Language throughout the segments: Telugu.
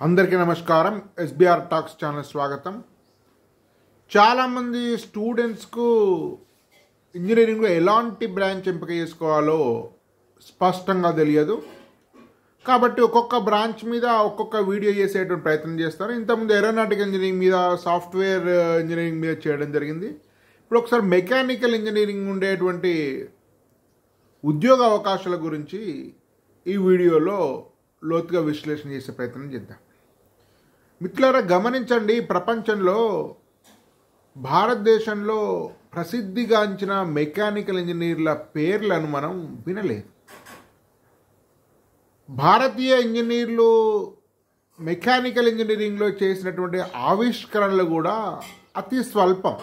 అందరికీ నమస్కారం ఎస్బీఆర్ టాక్స్ ఛానల్ స్వాగతం చాలామంది స్టూడెంట్స్కు ఇంజనీరింగ్లో ఎలాంటి బ్రాంచ్ ఎంపిక చేసుకోవాలో స్పష్టంగా తెలియదు కాబట్టి ఒక్కొక్క బ్రాంచ్ మీద ఒక్కొక్క వీడియో చేసేటువంటి ప్రయత్నం చేస్తారు ఇంతకుముందు ఏరోనాటికల్ ఇంజనీరింగ్ మీద సాఫ్ట్వేర్ ఇంజనీరింగ్ మీద చేయడం జరిగింది ఇప్పుడు ఒకసారి మెకానికల్ ఇంజనీరింగ్ ఉండేటువంటి ఉద్యోగ అవకాశాల గురించి ఈ వీడియోలో లోతుగా విశ్లేషణ చేసే ప్రయత్నం చేద్దాం మిత్రులారా గమనించండి ప్రపంచంలో భారతదేశంలో ప్రసిద్ధిగాంచిన మెకానికల్ ఇంజనీర్ల పేర్లను మనం వినలేదు భారతీయ ఇంజనీర్లు మెకానికల్ ఇంజనీరింగ్లో చేసినటువంటి ఆవిష్కరణలు కూడా అతి స్వల్పం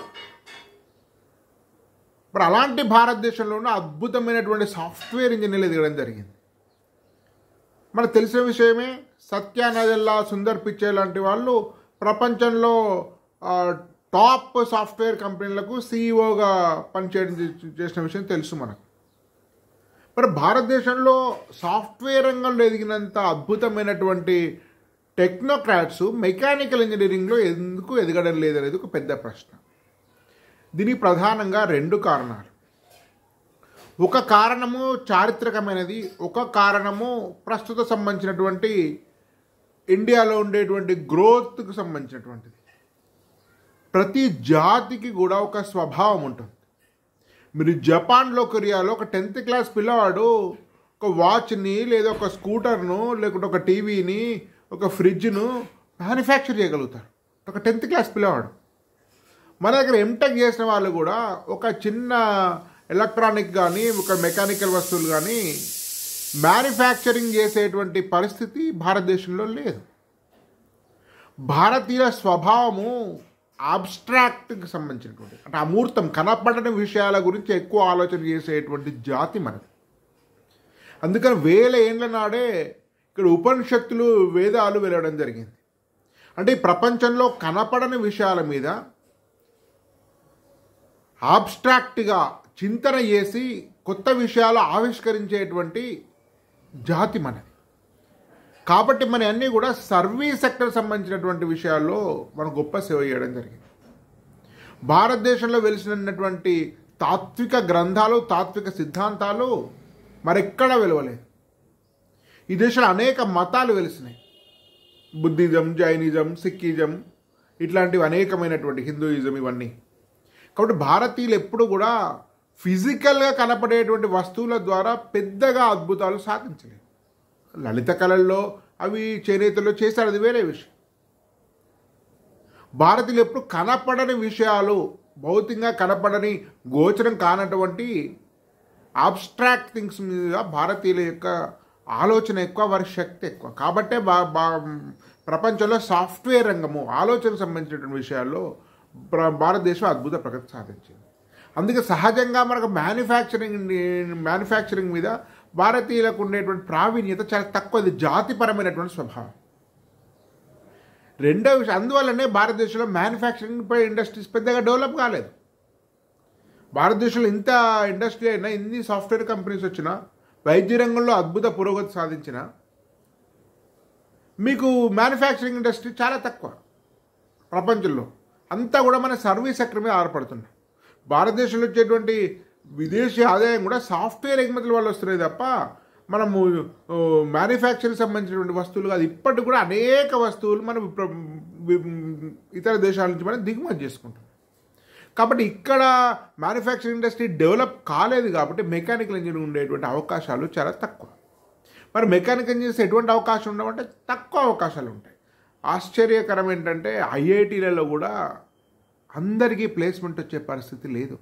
మరి అలాంటి భారతదేశంలోనే అద్భుతమైనటువంటి సాఫ్ట్వేర్ ఇంజనీర్లు ఎదగడం జరిగింది మనకు తెలిసిన విషయమే సత్య నదెల్లా సుందర్ పిచ్చే లాంటి వాళ్ళు ప్రపంచంలో ఆ, టాప్ సాఫ్ట్వేర్ కంపెనీలకు సీఈఓగా పనిచేయడం చే- చేసిన విషయం తెలుసు మనకు మరి భారతదేశంలో సాఫ్ట్వేర్ రంగంలో ఎదిగినంత అద్భుతమైనటువంటి టెక్నోక్రాట్స్ మెకానికల్ ఇంజనీరింగ్లో ఎందుకు ఎదగడం లేదనేది ఒక పెద్ద ప్రశ్న దీనికి ప్రధానంగా రెండు కారణాలు ఒక కారణము చారిత్రకమైనది ఒక కారణము ప్రస్తుత సంబంధించినటువంటి ఇండియాలో ఉండేటువంటి గ్రోత్కు సంబంధించినటువంటిది ప్రతి జాతికి కూడా ఒక స్వభావం ఉంటుంది మీరు జపాన్లో కొరియాలో ఒక టెన్త్ క్లాస్ పిల్లవాడు ఒక వాచ్ని లేదా ఒక స్కూటర్ను లేకుంటే ఒక టీవీని ఒక ఫ్రిడ్జ్ను మ్యానుఫ్యాక్చర్ చేయగలుగుతారు ఒక టెన్త్ క్లాస్ పిల్లవాడు మన దగ్గర ఎంటెక్ చేసిన వాళ్ళు కూడా ఒక చిన్న ఎలక్ట్రానిక్ కానీ ఒక మెకానికల్ వస్తువులు కానీ మ్యానుఫ్యాక్చరింగ్ చేసేటువంటి పరిస్థితి భారతదేశంలో లేదు భారతీయ స్వభావము ఆబ్స్ట్రాక్ట్కి సంబంధించినటువంటి అంటే అమూర్తం కనపడని విషయాల గురించి ఎక్కువ ఆలోచన చేసేటువంటి జాతి మనది అందుకని వేల ఏండ్ల నాడే ఇక్కడ ఉపనిషత్తులు వేదాలు వెళ్ళడం జరిగింది అంటే ఈ ప్రపంచంలో కనపడని విషయాల మీద ఆబ్స్ట్రాక్ట్గా చింతన చేసి కొత్త విషయాలు ఆవిష్కరించేటువంటి జాతి మనది కాబట్టి మన అన్నీ కూడా సర్వీస్ సెక్టర్ సంబంధించినటువంటి విషయాల్లో మనం గొప్ప సేవ చేయడం జరిగింది భారతదేశంలో వెలిసినటువంటి తాత్విక గ్రంథాలు తాత్విక సిద్ధాంతాలు మరెక్కడా వెలవలేదు ఈ దేశంలో అనేక మతాలు వెలిసినాయి బుద్ధిజం జైనిజం సిక్కిజం ఇట్లాంటివి అనేకమైనటువంటి హిందూయిజం ఇవన్నీ కాబట్టి భారతీయులు ఎప్పుడు కూడా ఫిజికల్గా కనపడేటువంటి వస్తువుల ద్వారా పెద్దగా అద్భుతాలు సాధించలేదు లలిత కళల్లో అవి చేనేతల్లో చేశారు అది వేరే విషయం భారతీయులు ఎప్పుడు కనపడని విషయాలు భౌతికంగా కనపడని గోచరం కానటువంటి ఆబ్స్ట్రాక్ట్ థింగ్స్ మీద భారతీయుల యొక్క ఆలోచన ఎక్కువ వారి శక్తి ఎక్కువ కాబట్టే బా బా ప్రపంచంలో సాఫ్ట్వేర్ రంగము ఆలోచనకు సంబంధించినటువంటి విషయాల్లో ప్ర- భారతదేశం అద్భుత ప్రగతి సాధించింది అందుకే సహజంగా మనకు మ్యానుఫ్యాక్చరింగ్ మ్యానుఫ్యాక్చరింగ్ మీద భారతీయులకు ఉండేటువంటి ప్రావీణ్యత చాలా తక్కువ ఇది జాతిపరమైనటువంటి స్వభావం రెండో విషయం అందువల్లనే భారతదేశంలో మ్యానుఫ్యాక్చరింగ్ పై ఇండస్ట్రీస్ పెద్దగా డెవలప్ కాలేదు భారతదేశంలో ఇంత ఇండస్ట్రీ అయినా ఇన్ని సాఫ్ట్వేర్ కంపెనీస్ వచ్చినా వైద్య రంగంలో అద్భుత పురోగతి సాధించిన మీకు మ్యానుఫ్యాక్చరింగ్ ఇండస్ట్రీ చాలా తక్కువ ప్రపంచంలో అంతా కూడా మన సర్వీస్ సెక్టర్ మీద ఆధారపడుతున్నాం భారతదేశంలో వచ్చేటువంటి విదేశీ ఆదాయం కూడా సాఫ్ట్వేర్ ఎగుమతుల వల్ల వస్తున్నాయి తప్ప మనము మ్యానుఫ్యాక్చరింగ్ సంబంధించినటువంటి వస్తువులు కాదు ఇప్పటికి కూడా అనేక వస్తువులు మనం విప్ర- వి- ఇతర దేశాల నుంచి మనం దిగుమతి చేసుకుంటాం కాబట్టి ఇక్కడ మ్యానుఫ్యాక్చరింగ్ ఇండస్ట్రీ డెవలప్ కాలేదు కాబట్టి మెకానికల్ ఇంజనీరింగ్ ఉండేటువంటి అవకాశాలు చాలా తక్కువ మరి మెకానికల్ ఇంజనీర్స్ ఎటువంటి అవకాశం ఉండవంటే తక్కువ అవకాశాలు ఉంటాయి ఆశ్చర్యకరం ఏంటంటే ఐఐటీలలో కూడా అందరికీ ప్లేస్మెంట్ వచ్చే పరిస్థితి లేదు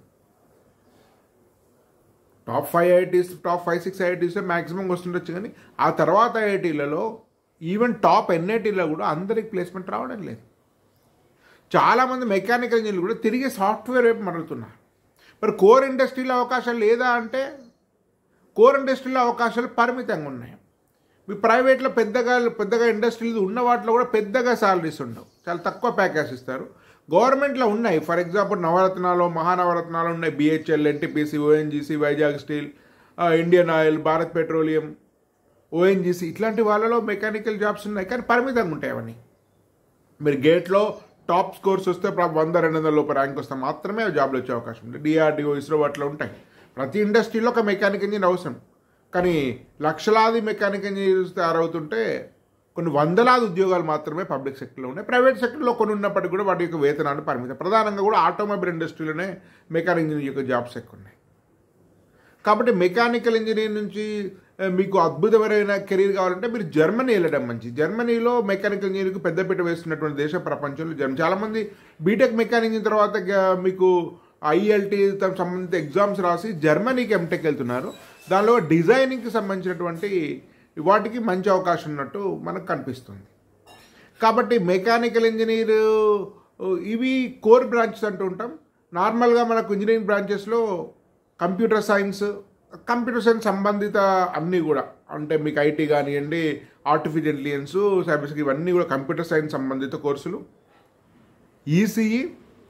top five IITs top five six IITs maximum వస్తుండొచ్చు కానీ ఆ తర్వాత ఐఐటీలలో ఈవెన్ టాప్ ఎన్ఐటీలో కూడా అందరికి ప్లేస్మెంట్ రావడం లేదు చాలామంది మెకానికల్ ఇంజనీర్లు కూడా తిరిగి సాఫ్ట్వేర్ వైపు మరలుతున్నారు మరి కోర్ ఇండస్ట్రీలో అవకాశాలు లేదా అంటే కోర్ ఇండస్ట్రీలో అవకాశాలు పరిమితంగా ఉన్నాయి మీ ప్రైవేట్లో పెద్దగా పెద్దగా ఇండస్ట్రీలు ఉన్న వాటిలో కూడా పెద్దగా శాలరీస్ ఉండవు చాలా తక్కువ ప్యాకేజ్ ఇస్తారు గవర్నమెంట్లో ఉన్నాయి ఫర్ ఎగ్జాంపుల్ నవరత్నాలు మహానవరత్నాలు ఉన్నాయి BHEL NTPC ONGC Vizag steel ఆ, Indian Oil Bharat Petroleum ONGC ఇట్లాంటి వాళ్ళలో మెకానికల్ జాబ్స్ ఉన్నాయి కానీ పరిమితంగా ఉంటాయి అవన్నీ మీరు గేట్లో టాప్ స్కోర్స్ వస్తే ప్ర- వంద రెండు వందల లోపు ర్యాంక్ వస్తే మాత్రమే జాబ్లు వచ్చే అవకాశం ఉంది డిఆర్డిఓ ఇస్రో వాటిలో ఉంటాయి ప్రతి ఇండస్ట్రీలో ఒక మెకానిక్ ఇంజనీర్ అవసరం కానీ లక్షలాది మెకానిక్ ఇంజనీర్స్ తయారవుతుంటే కొన్ని వందలాది ఉద్యోగాలు మాత్రమే పబ్లిక్ సెక్టర్లో ఉన్నాయి ప్రైవేట్ సెక్టర్లో కొన్ని ఉన్నప్పటికీ కూడా వాటి యొక్క వేతనాలు పరిమితం ప్రధానంగా కూడా ఆటోమొబైల్ ఇండస్ట్రీలోనే మెకానిక్ ఇంజనీర్ యొక్క జాబ్స్ ఎక్కువ ఉన్నాయి కాబట్టి మెకానికల్ ఇంజనీర్ నుంచి ఆ, మీకు అద్భుతమైన కెరీర్ కావాలంటే మీరు జర్మనీ వెళ్ళడం మంచి జర్మనీలో మెకానికల్ ఇంజనీరింగ్ పెద్దపీట వేస్తున్నటువంటి దేశ ప్రపంచంలో జర్మనీ చాలామంది బీటెక్ మెకానిక్ ఇంజనీర్ తర్వాత గ- మీకు ఐఎల్టీ సంబంధిత ఎగ్జామ్స్ రాసి జర్మనీకి ఎంటెక్ వెళ్తున్నారు దానిలో డిజైనింగ్కి సంబంధించినటువంటి వాటికి మంచి అవకాశం ఉన్నట్టు మనకు కనిపిస్తుంది కాబట్టి మెకానికల్ ఇంజనీర్ ఇవి కోర్ బ్రాంచెస్ అంటూ ఉంటాం నార్మల్గా మనకు ఇంజనీరింగ్ బ్రాంచెస్లో కంప్యూటర్ సైన్స్ కంప్యూటర్ సైన్స్ సంబంధిత అన్నీ కూడా అంటే మీకు ఐటీ కానివ్వండి ఆర్టిఫిషియల్ ఇంటెలిజెన్స్ సైబర్ సెక్యూరిటీ ఇవన్నీ కూడా కంప్యూటర్ సైన్స్ సంబంధిత కోర్సులు ఈసీఈ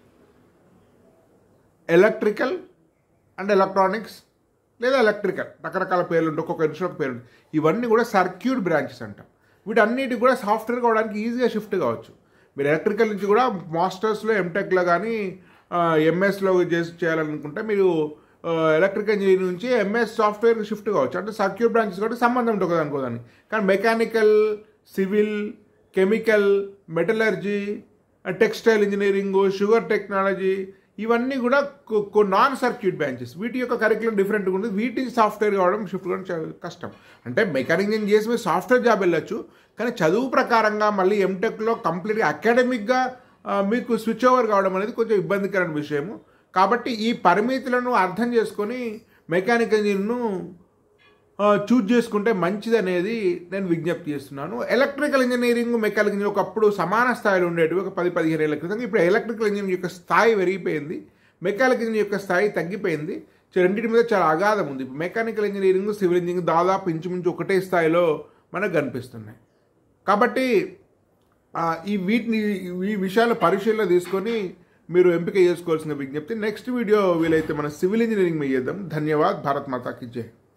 ఎలక్ట్రికల్ అండ్ ఎలక్ట్రానిక్స్ లేదా ఎలక్ట్రికల్ రకరకాల పేర్లు ఉంటాయి ఒక్కొక్క ఇన్స్టిట్యూట్ పేరు ఉంటుంది. ఇవన్నీ కూడా సర్క్యూట్ బ్రాంచెస్ అంటాం వీటన్నిటికి కూడా సాఫ్ట్వేర్ కావడానికి ఈజీగా షిఫ్ట్ కావచ్చు మీరు ఎలక్ట్రికల్ నుంచి కూడా మాస్టర్స్లో ఎంటెక్లో కానీ ఎంఎస్లో చేసి చేయాలనుకుంటే మీరు ఎలక్ట్రికల్ ఇంజనీరింగ్ నుంచి ఎంఎస్ సాఫ్ట్వేర్కి షిఫ్ట్ కావచ్చు అంటే సర్క్యూట్ బ్రాంచెస్ కాబట్టి సంబంధం ఉంటుంది కదా అనుకోదాన్ని కానీ mechanical civil chemical metallurgy textile engineering sugar technology ఇవన్నీ కూడా నాన్ సర్క్యూట్ బ్రాంచెస్ వీటి యొక్క కరికులం డిఫరెంట్గా ఉంటుంది వీటి సాఫ్ట్వేర్ కావడం షిఫ్ట్ కావడం చాలా కష్టం అంటే మెకానిక్ ఇంజనీర్ చేసి మీరు సాఫ్ట్వేర్ జాబ్ వెళ్ళొచ్చు కానీ చదువు ప్రకారంగా మళ్ళీ ఎంటెక్లో కంప్లీట్గా అకాడమిక్గా మీకు స్విచ్ ఓవర్ కావడం అనేది కొంచెం ఇబ్బందికరమైన విషయము కాబట్టి ఈ పరిమితులను అర్థం చేసుకొని మెకానిక్ ఇంజనీర్ను చూజ్ చేసుకుంటే మంచిది అనేది నేను విజ్ఞప్తి చేస్తున్నాను ఎలక్ట్రికల్ ఇంజనీరింగ్ మెకానికల్ ఇంజనీరింగ్ ఒకప్పుడు సమాన స్థాయిలో ఉండేటివి ఒక పది పదిహేను ఏళ్ళ క్రితం ఇప్పుడు ఎలక్ట్రికల్ ఇంజనీరింగ్ యొక్క స్థాయి పెరిగిపోయింది మెకానికల్ ఇంజనీరింగ్ యొక్క స్థాయి తగ్గిపోయింది సో రెండింటి మీద చాలా అగాధం ఉంది మెకానికల్ ఇంజనీరింగ్ సివిల్ ఇంజనీరింగ్ దాదాపు ఇంచుమించు ఒకటే స్థాయిలో మనకు కనిపిస్తున్నాయి కాబట్టి ఆ, ఈ వీటిని ఈ విషయాల పరిశీలన తీసుకొని మీరు ఎంపిక చేసుకోవాల్సిన విజ్ఞప్తి నెక్స్ట్ వీడియో వీలైతే మన సివిల్ ఇంజనీరింగ్ మీద చేద్దాం ధన్యవాద్ భారత్ మాతాకి జై